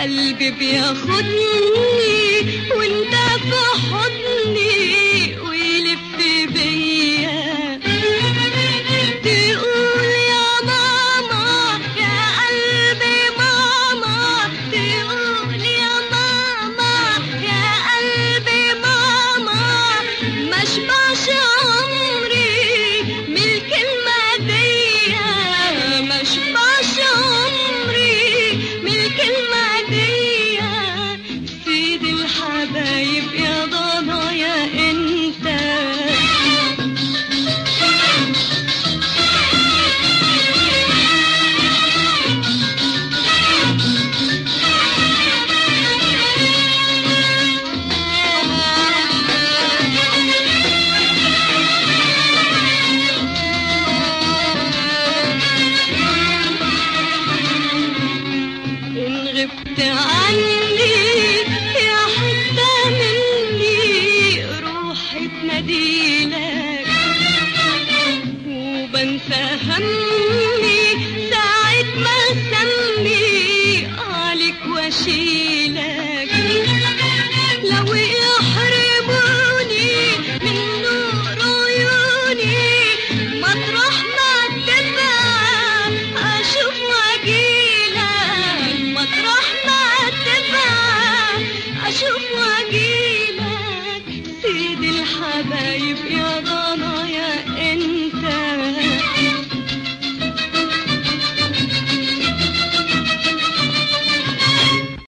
قلبي بياخدني وانت في حضني ويلف بيا تقول يا ماما يا قلبي ماما تقول يا ماما يا قلبي ماما ما اشبعش عمري من الكلمة دي ما اشبعش عمري من الكلمة دي سيد الحبايب يا ضنايا انت إن غبت عني يا حتة مني روحي تناديلك وبنسى همي ساعة ما سمي عليك واشيلك لو يحرموني من نور عيوني مطرح ما تبقى اشوف واجيلك مطرح ما تبقى اشوف واجيلك سيد الحبايب يا ضنايا